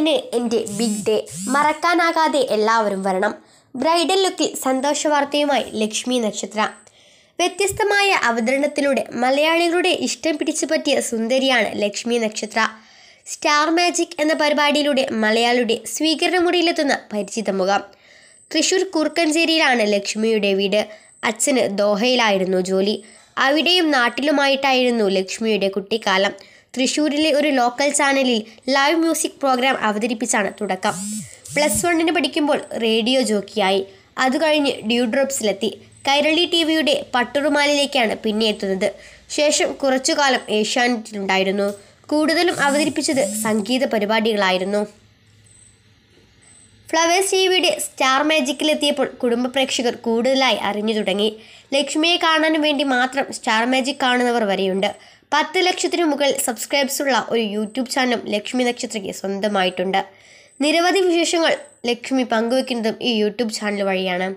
ഇരുപത്തിരണ്ടിന് എൻ്റെ big day മറക്കാനാകാതെ എല്ലാവരും വരണം ബ്രൈഡൽ ലുക്കിൽ സന്തോഷ വാർത്തയുമായി ലക്ഷ്മി നക്ഷത്ര വ്യത്യസ്തമായ അവതരണത്തിലൂടെ മലയാളികളുടെ ഇഷ്ടം പിടിച്ചു പറ്റിയ സുന്ദരിയാണ് ലക്ഷ്മി നക്ഷത്ര സ്റ്റാർ മാജിക് എന്ന പരിപാടിയിലൂടെ മലയാളിയുടെ സ്വീകരണമുറിയിലെത്തുന്ന പരിചിത മുഖം തൃശൂർ കുറുക്കഞ്ചേരിയിലാണ് ലക്ഷ്മിയുടെ വീട് അച്ഛന് ദോഹയിലായിരുന്നു ജോലി അവിടെയും നാട്ടിലുമായിട്ടായിരുന്നു ലക്ഷ്മിയുടെ കുട്ടിക്കാലം തൃശ്ശൂരിലെ ഒരു ലോക്കൽ ചാനലിൽ ലൈവ് മ്യൂസിക് പ്രോഗ്രാം അവതരിപ്പിച്ചാണ് തുടക്കം പ്ലസ് വണ്ണിന് പഠിക്കുമ്പോൾ റേഡിയോ ജോക്കിയായി അത് കഴിഞ്ഞ് ഡ്യൂ ഡ്രോപ്സിലെത്തി കൈരളി ടി വിയുടെ പട്ടുറുമാലിലേക്കാണ് പിന്നെ എത്തുന്നത് ശേഷം കുറച്ചുകാലം ഏഷ്യാനെറ്റിലുണ്ടായിരുന്നു കൂടുതലും അവതരിപ്പിച്ചത് സംഗീത പരിപാടികളായിരുന്നു ഫ്ലവേഴ്സ് ടി വിയുടെ സ്റ്റാർ മാജിക്കിലെത്തിയപ്പോൾ കുടുംബ പ്രേക്ഷകർ കൂടുതലായി അറിഞ്ഞു തുടങ്ങി ലക്ഷ്മിയെ കാണാൻ വേണ്ടി മാത്രം സ്റ്റാർ മാജിക് കാണുന്നവർ വരെയുണ്ട് പത്ത് ലക്ഷത്തിനു മുകളിൽ സബ്സ്ക്രൈബ്സ് ഉള്ള ഒരു യൂട്യൂബ് ചാനലും ലക്ഷ്മി നക്ഷത്രയ്ക്ക് സ്വന്തമായിട്ടുണ്ട് നിരവധി വിശേഷങ്ങൾ ലക്ഷ്മി പങ്കുവെക്കുന്നതും ഈ യൂട്യൂബ് ചാനൽ വഴിയാണ്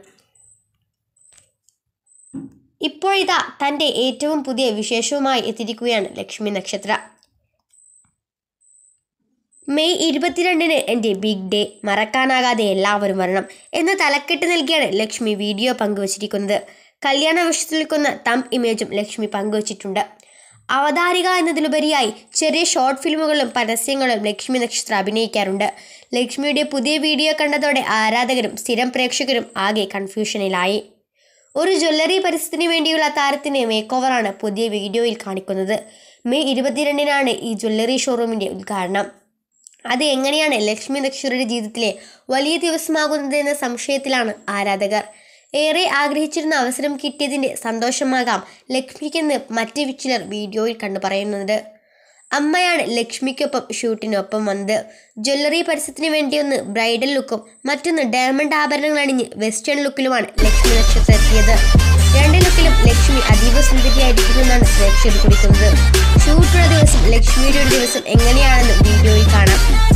ഇപ്പോഴിതാ തൻ്റെ ഏറ്റവും പുതിയ വിശേഷവുമായി എത്തിയിരിക്കുകയാണ് ലക്ഷ്മി നക്ഷത്ര മെയ് ഇരുപത്തിരണ്ടിന് എൻ്റെ ബിഗ് ഡേ മറക്കാനാകാതെ എല്ലാവരും വരണം എന്ന തലക്കെട്ട് നൽകിയാണ് ലക്ഷ്മി വീഡിയോ പങ്കുവച്ചിരിക്കുന്നത് കല്യാണ വർഷത്തിൽ നിൽക്കുന്ന തമ്പ് ഇമേജും ലക്ഷ്മി പങ്കുവച്ചിട്ടുണ്ട് അവതാരിക എന്നതിലുപരിയായി ചെറിയ ഷോർട്ട് ഫിലിമുകളും പരസ്യങ്ങളും ലക്ഷ്മി നക്ഷത്ര അഭിനയിക്കാറുണ്ട് ലക്ഷ്മിയുടെ പുതിയ വീഡിയോ കണ്ടതോടെ ആരാധകരും സ്ഥിരം പ്രേക്ഷകരും ആകെ കൺഫ്യൂഷനിലായി ഒരു ജ്വല്ലറി പരസ്യത്തിന് വേണ്ടിയുള്ള താരത്തിന്റെ മേക്ക് ഓവറാണ് പുതിയ വീഡിയോയിൽ കാണിക്കുന്നത് മെയ് ഇരുപത്തിരണ്ടിനാണ് ഈ ജ്വല്ലറി ഷോറൂമിന്റെ ഉദ്ഘാടനം അത് എങ്ങനെയാണ് ലക്ഷ്മി നക്ഷത്രയുടെ ജീവിതത്തിലെ വലിയ ദിവസമാകുന്നതെന്ന സംശയത്തിലാണ് ആരാധകർ ഏറെ ആഗ്രഹിച്ചിരുന്ന അവസരം കിട്ടിയതിൻ്റെ സന്തോഷമാകാം ലക്ഷ്മിക്കെന്ന് മറ്റ് ചിലർ വീഡിയോയിൽ കണ്ടു പറയുന്നത് അമ്മയാണ് ലക്ഷ്മിക്കൊപ്പം ഷൂട്ടിനൊപ്പം വന്നത് ജ്വല്ലറി പരസ്യത്തിന് വേണ്ടിയൊന്ന് ബ്രൈഡൽ ലുക്കും മറ്റൊന്ന് ഡയമണ്ട് ആഭരണങ്ങൾ അണിഞ്ഞ് വെസ്റ്റേൺ ലുക്കിലുമാണ് ലക്ഷ്മി നക്ഷത്രം എത്തിയത് രണ്ട് ലുക്കിലും ലക്ഷ്മി അതീവ സുന്ദരിയായിരിക്കുമെന്നാണ് പ്രേക്ഷകർ കുറിക്കുന്നത് ഷൂട്ടുള്ള ദിവസം ലക്ഷ്മിയുടെ ഒരു ദിവസം എങ്ങനെയാണെന്ന് വീഡിയോയിൽ കാണാം